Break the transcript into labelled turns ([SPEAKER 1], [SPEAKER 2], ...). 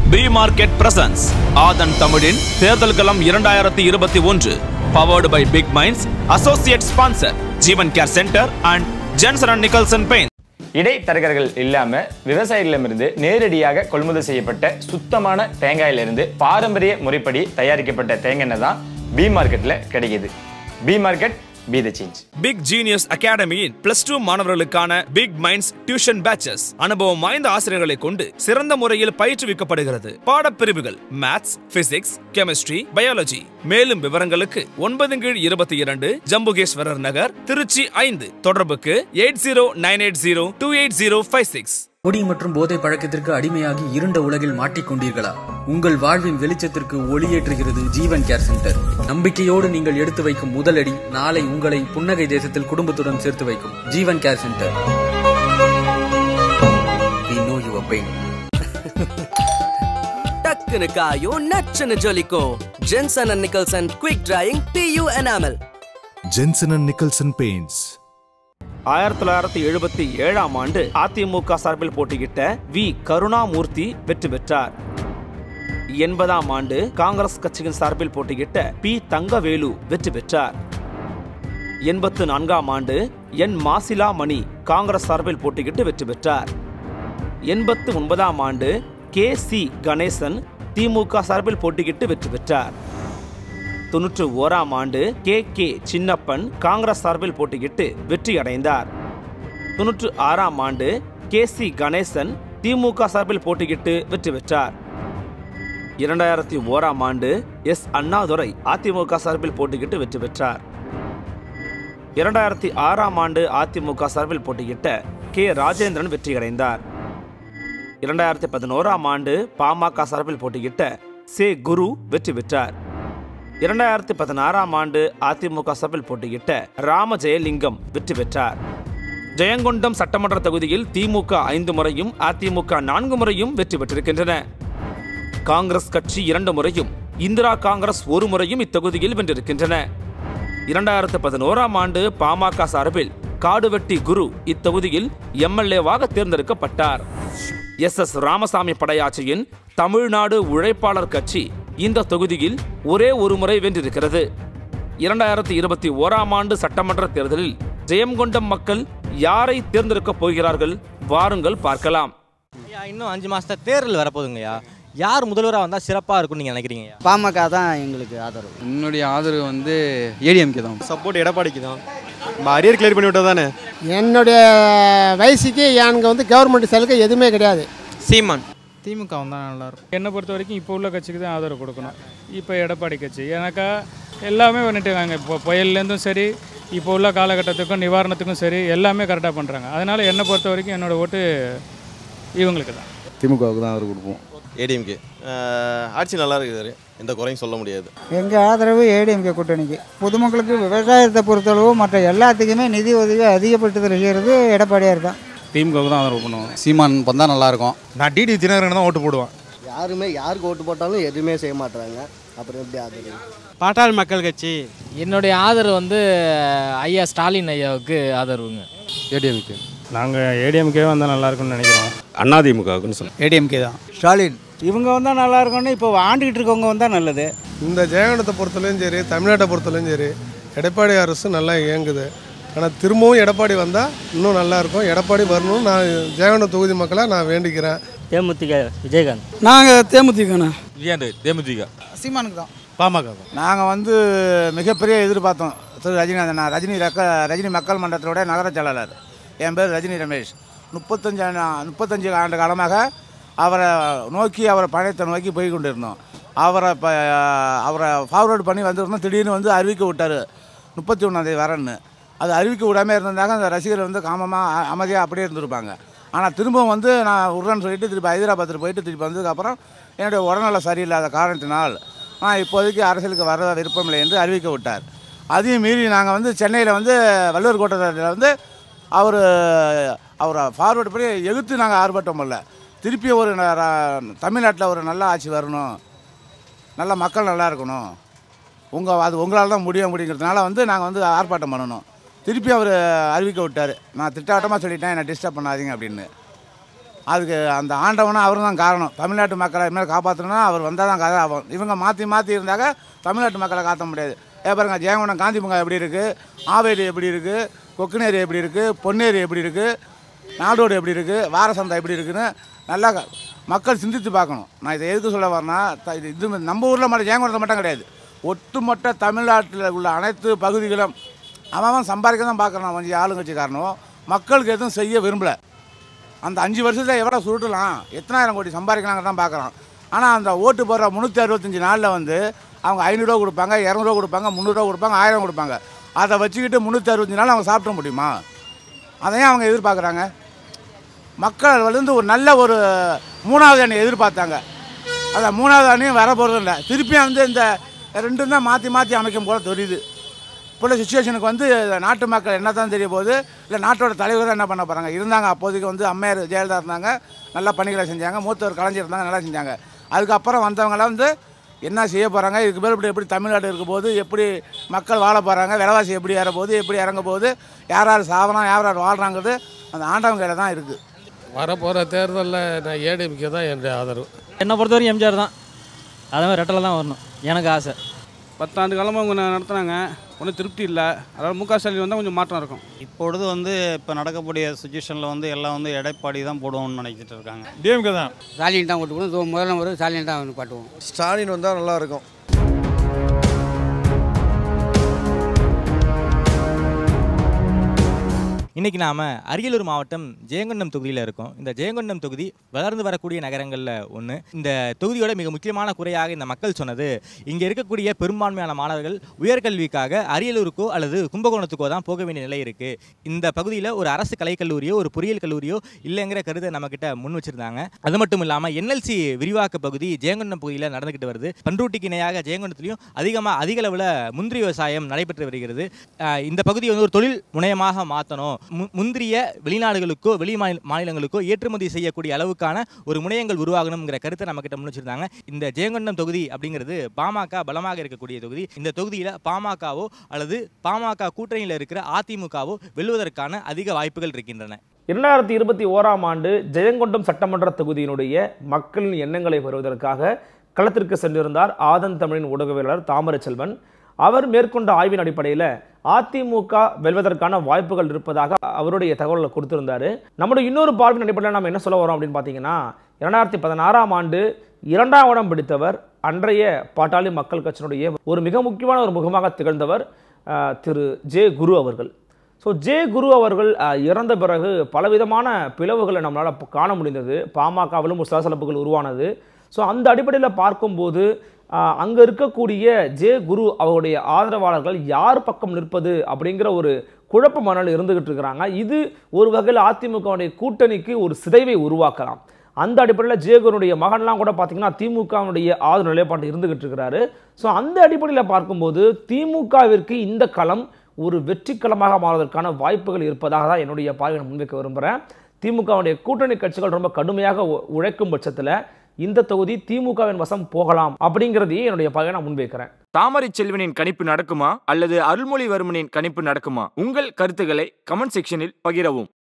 [SPEAKER 1] B market presence ஆதன் தமிழின் தேர்தல் களம் இரண்டாயிரத்தி இருபத்தி ஒன்று powered by big minds associate sponsor Jeevan care centre and Jenson and Nicholson paint
[SPEAKER 2] இடைத்தரகர்கள் இல்லாம விவசாயிகளிடமிருந்து நேரடியாக கொள்முதல் செய்யப்பட்ட சுத்தமான தேங்காயிலிருந்து பாரம்பரிய முறைப்படி தயாரிக்கப்பட்ட தேங்காய் எண்ணெய் தான் பி மார்க்கெட்ல கிடைக்குது B market be the change
[SPEAKER 1] big genius அகாடமியின் பிளஸ் டூ மாணவர்களுக்கான பிக் மைண்ட்ஸ் டியூஷன் பேச்சஸ் அனுபவம் வாய்ந்த ஆசிரியர்களை கொண்டு சிறந்த முறையில் பயிற்றுவிக்கப்படுகிறது பாடப்பிரிவுகள் மேத்ஸ் பிசிக்ஸ் கெமிஸ்ட்ரி பயாலஜி மேலும் விவரங்களுக்கு ஒன்பது கீழ் இருபத்தி இரண்டு ஜம்புகேஸ்வரர் நகர் திருச்சி ஐந்து தொடர்புக்கு eight zero nine eight zero two eight zero five six
[SPEAKER 3] குடி மற்றும் போதை பழக்கத்திற்கு அடிமையாகி இருண்ட உலகில் மாட்டிக்கொண்டீர்களா உங்கள் வாழ்வின் வெளிச்சத்திற்கு ஒளியேற்றுகிறது ஜீவன் கேர் சென்டர் நம்பிக்கையோடு நீங்கள் எடுத்து வைக்கும் முதலடி நாளை உங்களை புன்னகை தேசத்தில் குடும்பத்துடன் சேர்த்து வைக்கும் Jeevan care centre We know your pain.
[SPEAKER 4] டக்குனு காயும் நச்சுன்னு ஜொலிக்கும் Jenson and Nicholson quick drying PU enamel
[SPEAKER 5] Jensen and Nicholson Paints.
[SPEAKER 1] ஆயிரத்தி தொள்ளாயிரத்தி எழுபத்தி ஏழாம் ஆண்டு அதிமுக சார்பில் போட்டியிட்ட வி கருணாமூர்த்தி வெற்றி பெற்றார் எண்பதாம் ஆண்டு காங்கிரஸ் கட்சியின் சார்பில் போட்டியிட்ட பி தங்கவேலு வெற்றி பெற்றார் எண்பத்து நான்காம் ஆண்டு என் மாசிலா மணி காங்கிரஸ் சார்பில் போட்டியிட்டு வெற்றி பெற்றார் எண்பத்து ஒன்பதாம் ஆண்டு கே சி கணேசன் திமுக சார்பில் போட்டியிட்டு வெற்றி பெற்றார் தொன்னூற்று ஓராம் ஆண்டு கே கே சின்னப்பன் காங்கிரஸ் சார்பில் போட்டியிட்டு வெற்றி அடைந்தார் தொன்னூற்று ஆறாம் ஆண்டு கே சி கணேசன் திமுக சார்பில் போட்டியிட்டு வெற்றி பெற்றார் இரண்டாயிரத்தி ஓராம் ஆண்டு எஸ் அண்ணாதுரை அதிமுக சார்பில் போட்டியிட்டு வெற்றி பெற்றார் இரண்டாயிரத்தி ஆறாம் ஆண்டு அதிமுக சார்பில் போட்டியிட்ட கே ராஜேந்திரன் வெற்றியடைந்தார் இரண்டாயிரத்தி பதினோராம் ஆண்டு பாமக சார்பில் போட்டியிட்ட சே குரு வெற்றி பெற்றார் இரண்டாயிரத்தி பதினாறாம் ஆண்டு அதிமுக சார்பில் போட்டியிட்ட ராம ஜெயலிங்கம் வெற்றி பெற்றார் ஜெயங்கொண்டம் சட்டமன்ற தொகுதியில் திமுக ஐந்து முறையும் அதிமுக நான்கு முறையும் வெற்றி பெற்றிருக்கின்றன காங்கிரஸ் கட்சி இரண்டு முறையும் இந்திரா காங்கிரஸ் ஒரு முறையும் இத்தொகுதியில் வென்றிருக்கின்றன இரண்டாயிரத்து பதினோராம் ஆண்டு பாமக சார்பில் காடுவெட்டி குரு இத்தொகுதியில் எம்எல்ஏவாக தேர்ந்தெடுக்கப்பட்டார் எஸ் எஸ் ராமசாமி படையாட்சியின் தமிழ்நாடு உழைப்பாளர் கட்சி இந்த தொகுதியில் ஒரே ஒரு முறை வென்றிருக்கிறது இரண்டாயிரத்தி இருபத்தி ஓராம் ஆண்டு சட்டமன்ற தேர்தலில் ஜெயங்கொண்டம் மக்கள் யாரை தேர்ந்தெடுக்கப் போகிறார்கள் வாருங்கள் பார்க்கலாம்
[SPEAKER 6] ஐயா இன்னும் அஞ்சு மாசத்துல தேர்தல் வரப்போகுதுங்கய்யா யார் முதல்வராக வந்தால் சிறப்பாக இருக்கும்னு நீங்கள் நினைக்கிறீங்கய்யா
[SPEAKER 7] பாமக தான் எங்களுக்கு ஆதரவு
[SPEAKER 8] என்னுடைய ஆதரவு வந்து ஏடிஎம்கே தான்
[SPEAKER 9] சப்போர்ட் எடப்பாடிக்கு தான் நம்ம அரியர் கிளியர் பண்ணி விட்டா தானே
[SPEAKER 10] என்னுடைய வயசுக்கு எனக்கு வந்து கவர்மெண்ட் சலுகை எதுவுமே கிடையாது
[SPEAKER 9] சீமான்
[SPEAKER 11] திமுக வந்தால் நல்லாயிருக்கும் என்னை பொறுத்த வரைக்கும் இப்போ உள்ள கட்சிக்கு தான் ஆதரவு கொடுக்கணும் இப்போ எடப்பாடி கட்சி ஏன்னாக்கா எல்லாமே பண்ணிட்டுருக்காங்க இப்போ புயல்லேருந்தும் சரி இப்போ உள்ள காலகட்டத்துக்கும் நிவாரணத்துக்கும் சரி எல்லாமே கரெக்டாக பண்ணுறாங்க அதனால் என்னை பொறுத்த வரைக்கும் என்னோடய ஓட்டு இவங்களுக்கு தான்
[SPEAKER 8] திமுகவுக்கு தான் ஆதரவு கொடுப்போம்
[SPEAKER 9] ஏடிஎம்கே ஆட்சி நல்லா இருக்குது எந்த குறையும் சொல்ல முடியாது
[SPEAKER 10] எங்கள் ஆதரவு ஏடிஎம்கே கூட்டணிக்கு பொதுமக்களுக்கு விவசாயத்தை பொறுத்தளவு மற்ற எல்லாத்துக்குமே நிதி உதவி அதிகப்படுத்துதல் செய்கிறது எடப்பாடியார் தான்
[SPEAKER 8] திமுகவுக்கு தான் ஆதரவு பண்ணுவோம் சீமான் வந்தால் நல்லாயிருக்கும்
[SPEAKER 9] நான் டிடி தினகரன் தான் ஓட்டு போடுவேன்
[SPEAKER 7] யாருமே யாருக்கு ஓட்டு போட்டாலும் எதுவுமே செய்ய மாட்டாங்க அப்புறம் எப்படி ஆதரவு
[SPEAKER 6] பாட்டாள் மக்கள் கட்சி
[SPEAKER 11] என்னுடைய ஆதரவு வந்து ஐயா ஸ்டாலின் ஐயாவுக்கு ஆதரவுங்க
[SPEAKER 8] ஏடிஎம்கே
[SPEAKER 11] நாங்கள் ஏடிஎம்கே வந்தால் நல்லாயிருக்கும்னு நினைக்கிறோம்
[SPEAKER 9] அண்ணாதிமுகவுக்குன்னு சொல்லுங்கள்
[SPEAKER 8] ஏடிஎம்கே தான்
[SPEAKER 10] ஸ்டாலின் இவங்க வந்தால் நல்லா இருக்கும்னு இப்போ ஆண்டுகிட்டு இருக்கவங்க வந்தால் நல்லது
[SPEAKER 9] இந்த ஜெயகண்டத்தை பொறுத்தவரையும் சரி தமிழ்நாட்டை பொறுத்தவரையும் சரி எடப்பாடி அரசு நல்லா இயங்குது ஆனால் திரும்பவும் எடப்பாடி வந்தால் இன்னும் நல்லா இருக்கும் எடப்பாடி வரணும் நான் ஜெயகண்டம் தொகுதி மக்களை நான் வேண்டிக்கிறேன்
[SPEAKER 7] தேமுதிக விஜயகாந்த்
[SPEAKER 10] நாங்கள் தேமுதிகண்ணா
[SPEAKER 9] தேமுதிக
[SPEAKER 10] சீமானுக்கு தான்
[SPEAKER 9] பாமக
[SPEAKER 10] நாங்கள் வந்து மிகப்பெரிய எதிர்பார்த்தோம் திரு ரஜினிகாந்த் நான் ரஜினி ரக்க ரஜினி மக்கள் மன்றத்தினுடைய நகர செயலாளர் என் பேர் ரஜினி ரமேஷ் முப்பத்தஞ்சு ஆண்டு- முப்பத்தஞ்சு ஆண்டு காலமாக அவரை நோக்கி அவரை பயணத்தை நோக்கி போய் கொண்டிருந்தோம் அவரை இப்போ அவரை ஃபார்வர்டு பண்ணி வந்திருந்தோம் திடீர்னு வந்து அறிவிக்க விட்டார் முப்பத்தி ஒன்றாந்தேதி வரேன்னு அது அறிவிக்க விடாமல் இருந்திருந்தாங்க அந்த ரசிகர்கள் வந்து காமமாக அமைதியாக அப்படியே இருந்திருப்பாங்க ஆனால் திரும்பவும் வந்து நான் விட்றேன்னு சொல்லிட்டு திருப்பி ஹைதராபாத்தில் போயிட்டு திருப்பி வந்ததுக்கப்புறம் என்னுடைய உடல்நல சரியில்லாத காரணத்தினால் நான் இப்போதைக்கு அரசியலுக்கு வர விருப்பமில்லை என்று அறிவிக்க விட்டார் அதையும் மீறி நாங்கள் வந்து சென்னையில் வந்து வள்ளுவர் கோட்டத்தில் வந்து அவர் அவரை ஃபார்வர்டு பண்ணி எதிர்த்து நாங்கள் ஆர்ப்பாட்டம் பண்ணல திருப்பி ஒரு ந- ர- தமிழ்நாட்டில் ஒரு நல்ல ஆட்சி வரணும் நல்ல மக்கள் நல்லா இருக்கணும் உங்கள் அது உங்களால் தான் முடிய முடியுங்கிறதுனால வந்து நாங்கள் வந்து ஆர்ப்பாட்டம் பண்ணணும் திருப்பி அவர் அறிவிக்க விட்டார் நான் திட்டாட்டமாக சொல்லிட்டேன் என்னை டிஸ்டர்ப் பண்ணாதீங்க அப்படின்னு அதுக்கு அந்த ஆண்டவனும் அவரும் தான் காரணம் தமிழ்நாட்டு மக்களை இதுமாதிரி காப்பாற்றணும்னா அவர் வந்தால் தான் கதை ஆகும் இவங்க மாற்றி மாற்றி இருந்தாக்க தமிழ்நாட்டு மக்களை காத்த முடியாது ஏ பாருங்க ஜெயங்கொண்டம் காந்தி பூங்கா எப்படி இருக்குது ஆவேரி எப்படி இருக்குது கொக்குனேரி எப்படி இருக்குது பொன்னேரி எப்படி இருக்குது நாடோடு எப்படி இருக்குது வாரசந்தா எப்படி இருக்குன்னு நல்லா க- மக்கள் சிந்தித்து பார்க்கணும் நான் இதை எதுக்கு சொல்ல வரேன்னா த- இது இது நம்ம ஊரில் மட்டும் ஜெயங்கொண்டத்தில் மட்டும் கிடையாது ஒட்டுமொத்த தமிழ்நாட்டில் உள்ள அனைத்து பகுதிகளும் அவன் அவன் சம்பாதிக்க தான் பார்க்குறான் கொஞ்சம் ஆளுங்கட்சிக்காரனும் மக்களுக்கு எதுவும் செய்ய விரும்பலை அந்த அஞ்சு வருஷத்தில் எவ்வளோ சுருட்டலாம் எத்தனாயிரம் கோடி சம்பாதிக்கலாங்க தான் பார்க்குறான் ஆனால் அந்த ஓட்டு போடுற முந்நூற்றி அறுபத்தஞ்சு நாளில் வந்து அவங்க ஐநூறுரூவா கொடுப்பாங்க இரநூறுவா கொடுப்பாங்க முந்நூறுரூவா கொடுப்பாங்க ஆயிரம் கொடுப்பாங்க அதை வச்சுக்கிட்டு முந்நூற்றி அறுபத்தஞ்சு நாள் அவங்க சாப்பிட முடியுமா அதையும் அவங்க எதிர்பார்க்குறாங்க மக்கள் வந்து ஒரு நல்ல ஒரு மூணாவது அணி எதிர்பார்த்தாங்க அந்த மூணாவது அணியும் வர போகிறது இல்லை திருப்பியும் வந்து இந்த ரெண்டும் தான் மாற்றி மாற்றி அமைக்கும் போல தெரியுது இப்போ உள்ள சுச்சுவேஷனுக்கு வந்து நாட்டு மக்கள் என்ன தான் தெரிய போகுது இல்லை நாட்டோட தலைவர் தான் என்ன பண்ண போகிறாங்க இருந்தாங்க அப்போதைக்கு வந்து அம்மையார் ஜெயலலிதா இருந்தாங்க நல்லா பணிகளை செஞ்சாங்க மூத்தவர் கலைஞர் இருந்தாங்க நல்லா செஞ்சாங்க அதுக்கப்புறம் வந்தவங்களாம் வந்து என்ன செய்ய போகிறாங்க இதுக்கு மேல் இப்படி எப்படி தமிழ்நாடு இருக்க போது எப்படி மக்கள் வாழ போகிறாங்க விலைவாசி எப்படி ஏற போகுது எப்படி இறங்க போகுது யார் யார் சாவறான் யார் யார் வாழ்கிறாங்கிறது அந்த ஆண்டவங்க கையில் தான் இருக்குது
[SPEAKER 12] வரப்போகிற தேர்தலில் நான் ஏடிஎம்கே தான் என்னுடைய ஆதரவு
[SPEAKER 13] என்னை பொறுத்த வரைக்கும் எம்ஜிஆர் தான் அதே மாதிரி ரெட்டலை தான் வரணும் எனக்கு ஆசை
[SPEAKER 14] பத்தாண்டு காலமாக அவங்க நடத்துனாங்க ஒன்றும் திருப்தி இல்லை அதாவது முக ஸ்டாலின் வந்தால் கொஞ்சம் மாற்றம் இருக்கும்
[SPEAKER 15] இப்பொழுது வந்து இப்போ நடக்கக்கூடிய சுச்சுவேஷனில் வந்து எல்லாம் வந்து எடைப்பாடி தான் போடுவோம்னு நினைச்சிட்டு இருக்காங்க
[SPEAKER 16] டிஎம்கே தான்
[SPEAKER 17] ஸ்டாலின் தான் ஓட்டு போடுவோம் முதல்ல ஒரு ஸ்டாலின் தான் வந்து பாட்டுவோம்
[SPEAKER 18] ஸ்டாலின் வந்தால் நல்லா இருக்கும்
[SPEAKER 6] இன்னைக்கு நாம அரியலூர் மாவட்டம் ஜெயங்கொண்டம் தொகுதியில் இருக்கோம் இந்த ஜெயங்கொண்டம் தொகுதி வளர்ந்து வரக்கூடிய நகரங்களில் ஒன்று இந்த தொகுதியோட மிக முக்கியமான குறையாக இந்த மக்கள் சொன்னது இங்கே இருக்கக்கூடிய பெரும்பான்மையான மாணவர்கள் உயர்கல்விக்காக அரியலூருக்கோ அல்லது கும்பகோணத்துக்கோ தான் போக வேண்டிய நிலை இருக்கு இந்த பகுதியில் ஒரு அரசு கலைக்கல்லூரியோ ஒரு பொறியியல் கல்லூரியோ இல்லைங்கிற கருத்தை நம்மக்கிட்ட முன் வச்சிருந்தாங்க அது மட்டும் இல்லாமல் என்எல்சி விரிவாக்க பகுதி ஜெயங்கொண்டம் பகுதியில் நடந்துக்கிட்டு வருது பண்ருட்டிக்கு இணையாக ஜெயங்கொண்டத்துலையும் அதிகமாக அதிக அளவில் முந்திரி விவசாயம் நடைபெற்று வருகிறது அஹ் இந்த பகுதியை வந்து ஒரு தொழில் முனையமாக மாற்றணும் மு- முந்திரிய வெளிநாடுகளுக்கோ வெளி மாநில மாநிலங்களுக்கோ ஏற்றுமதி செய்யக்கூடிய அளவுக்கான ஒரு முனையங்கள் உருவாகணுங்கிற கருத்தை நம்ம கிட்ட முன் வச்சிருந்தாங்க இந்த ஜெயங்கொண்டம் தொகுதி அப்படிங்கிறது பாமக பலமாக இருக்கக்கூடிய தொகுதி இந்த தொகுதியில் பாமகவோ அல்லது பாமக கூட்டணியில் இருக்கிற அதிமுகவோ வெல்வதற்கான அதிக வாய்ப்புகள் இருக்கின்றன
[SPEAKER 1] இரண்டாயிரத்தி இருபத்தி ஓராம் ஆண்டு ஜெயங்கொண்டம் சட்டமன்ற தொகுதியினுடைய மக்களின் எண்ணங்களை பெறுவதற்காக களத்திற்கு சென்றிருந்தார் ஆதன் தமிழின் ஊடகவியலாளர் தாமரச்செல்வன் அவர் மேற்கொண்ட ஆய்வின் அடிப்படையில் அதிமுக வெல்வதற்கான வாய்ப்புகள் இருப்பதாக அவருடைய தகவல்களை கொடுத்திருந்தாரு நம்முடைய இன்னொரு பார்வையின் அடிப்படையில் நம்ம என்ன சொல்ல வரோம் அப்படின்னு பார்த்தீங்கன்னா இரண்டாயிரத்தி பதினாறாம் ஆண்டு இரண்டாம் இடம் பிடித்தவர் அன்றைய பாட்டாளி மக்கள் கட்சியினுடைய ஒரு மிக முக்கியமான ஒரு முகமாக திகழ்ந்தவர் அஹ், திரு ஜே குரு அவர்கள் ஸோ ஜே குரு அவர்கள் அஹ், இறந்த பிறகு பலவிதமான பிளவுகளை நம்மளால் காண முடிந்தது பாமகவிலும் ஒரு சலசலப்புகள் உருவானது ஸோ அந்த அடிப்படையில் பார்க்கும்போது அங்கே இருக்கக்கூடிய ஜே குரு அவருடைய ஆதரவாளர்கள் யார் பக்கம் நிற்பது அப்படிங்கிற ஒரு குழப்ப மனநிலை இருந்துகிட்டு இருக்கிறாங்க இது ஒரு வகையில் அதிமுகவுடைய கூட்டணிக்கு ஒரு சிதைவை உருவாக்கலாம் அந்த அடிப்படையில் ஜேகனுடைய மகன்லாம் கூட பார்த்தீங்கன்னா திமுகவினுடைய ஆதரவு நிலைப்பாட்டு இருந்துகிட்டு இருக்கிறாரு ஸோ அந்த அடிப்படையில் பார்க்கும்போது திமுகவிற்கு இந்த களம் ஒரு வெற்றி களமாக மாறுவதற்கான வாய்ப்புகள் இருப்பதாக தான் என்னுடைய பார்வையை நான் முன்வைக்க விரும்புகிறேன் திமுகவுடைய கூட்டணி கட்சிகள் ரொம்ப கடுமையாக உ- உழைக்கும் பட்சத்தில் இந்த தொகுதி திமுகவின் வசம் போகலாம் அப்படிங்கிறதையே என்னுடைய பார்வையை நான் முன்வைக்கிறேன்
[SPEAKER 2] தாமரை செல்வனின் கணிப்பு நடக்குமா அல்லது அருள்மொழிவர்மனின் கணிப்பு நடக்குமா உங்கள் கருத்துக்களை கமெண்ட் செக்ஷனில் பகிரவும்